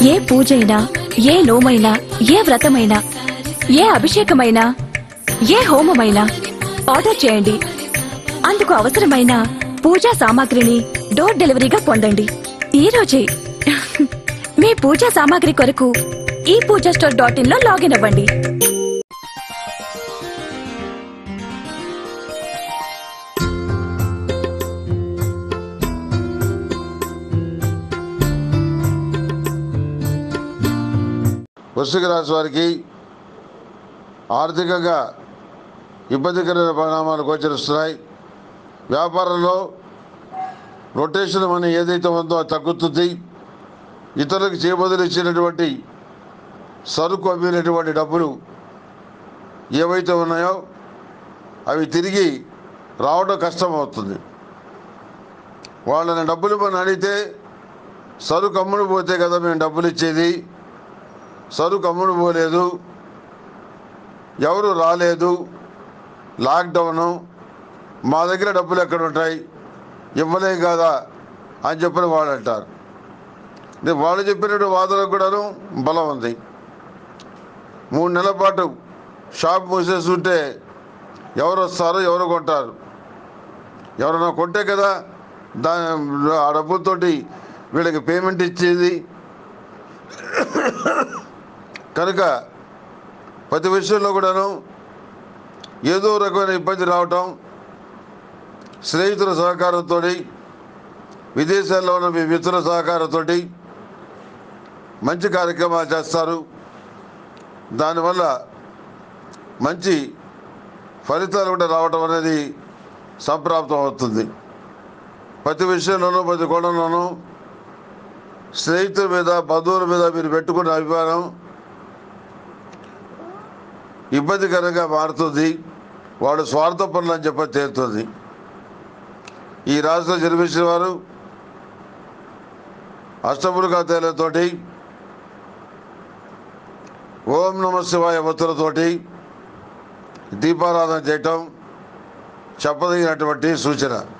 ఏ పూజైనా ఏ నోమైనా ఏ వ్రతమైనా ఏ అభిషేకమైనా ఏ హోమమైనా ఆర్డర్ చేయండి అందుకు అవసరమైన పూజా సామాగ్రిని డోర్ డెలివరీగా పొందండి ఈ రోజే మీ పూజా సామాగ్రి కొరకు ఈ పూజా స్టోర్ డాట్ ఇన్ లో లాగిన్ అవ్వండి వృశ్చిక రాశి వారికి ఆర్థికంగా ఇబ్బందికరమైన పరిణామాలు గోచరిస్తున్నాయి వ్యాపారంలో రొటేషన్ మనీ ఏదైతే ఉందో అది తగ్గుతుంది ఇతరులకు చేయబదులు ఇచ్చినటువంటి సరుకు అమ్మినటువంటి డబ్బులు ఏవైతే ఉన్నాయో అవి తిరిగి రావడం కష్టం అవుతుంది వాళ్ళని డబ్బులు మనం అడిగితే సరుకు అమ్ముడు పోతే కదా మేము డబ్బులు ఇచ్చేది సరుకు అమ్ముడు పోలేదు ఎవరు రాలేదు లాక్డౌను మా దగ్గర డబ్బులు ఎక్కడ ఉంటాయి ఇవ్వలేం కదా అని చెప్పిన వాళ్ళు అంటారు అంటే వాళ్ళు చెప్పినట్టు వాదనకు కూడాను బలం ఉంది మూడు నెలల పాటు షాప్ మూసేస్తుంటే ఎవరు వస్తారో ఎవరు కొంటారు ఎవరైనా కొంటే కదా దా ఆ డబ్బులతోటి వీళ్ళకి పేమెంట్ ఇచ్చేది కనుక ప్రతి విషయంలో కూడాను ఏదో రకమైన ఇబ్బంది రావటం స్నేహితుల సహకారంతో విదేశాల్లో ఉన్న మీ మిత్రుల సహకారంతో మంచి కార్యక్రమాలు చేస్తారు దానివల్ల మంచి ఫలితాలు కూడా రావటం అనేది సంప్రాప్తం అవుతుంది ప్రతి విషయంలోనూ ప్రతి కోణంలోనూ స్నేహితుల మీద బంధువుల మీద మీరు పెట్టుకున్న అభిమానం ఇబ్బందికరంగా మారుతుంది వాడు స్వార్థపరులు అని చెప్పి తేలుతుంది ఈ రాష్ట్రంలో జన్మించిన వారు అష్టములుగా తేలతోటి ఓం నమ శివాయ ఒత్తులతోటి దీపారాధన చేయటం చెప్పదగినటువంటి సూచన